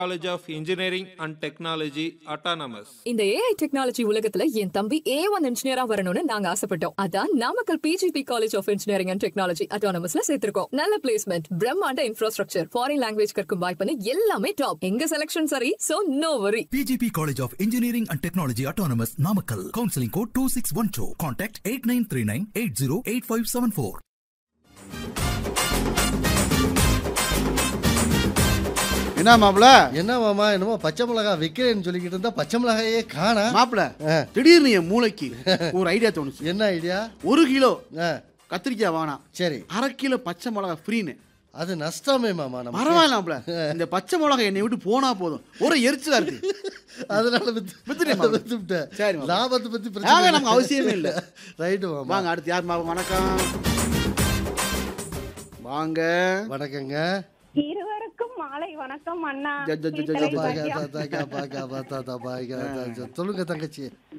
College of Engineering and Technology, Autonomous. இந்த AI technology உலகத்துல என் தம்பி ஏ ஒன் இன்ஜினியரா வரணும்னு நாங்க ஆசைப்பட்டோம் அதான் Namakkal PGP college of engineering and technology அட்டானமஸ்ல சேர்த்திருக்கோம் நல்ல பிளேஸ்மெண்ட் பிரம்மாண்ட இன்ஃப்ராஸ்ட்ரக்சர் ஃபாரின் லாங்குவேஜ் கற்கும் வாய்ப்புன்னு எல்லாமே டாப் எங்க செலக்ஷன் சரி so no worry PGP College of Engineering and Technology Autonomous Namakkal. Counseling code 2612. Contact 8939 808574. என்ன மாப்பிள என்ன மாமா என்னமோ பச்சை மிளகா விற்கிறேன்னு சொல்லிக்கிட்டு இருந்தா பச்சை மிளகாயே காணா மாப்பிள திடீர்னு என் மூளைக்கு ஒரு ஐடியா தோணுச்சு என்ன ஐடியா ஒரு கிலோ ஆ, கத்திரிக்காய் வேணாம் சரி அரை கிலோ பச்சை மிளகா ஃப்ரீன்னு அது நஷ்டமே மாமா நம்ம பரவாயில்ல மாப்பிள இந்த பச்சை மிளகா என்னை விட்டு போனா போதும் ஒரு எரிச்சலா இருக்கு அதனால வித்து வித்துட்டேன் மாமா. வித்துட்டேன் சரி மாமா. லாபத்தை பத்தி ஆக நமக்கு அவசியமே இல்ல. ரைட்டு மாமா வாங்க அடுத்து யார் மாமா வணக்கம் வாங்க வணக்கங்க இருவருக்கும் மாலை வணக்கம் அண்ணா ஜ, ஜ, ஜ, ஜ, ஜ, ஜ. பாக்கா, தாத்தா, பாக்கா, பாத்தா, பாக்கா, தாத்தா. சொல்லுங்க தங்கச்சி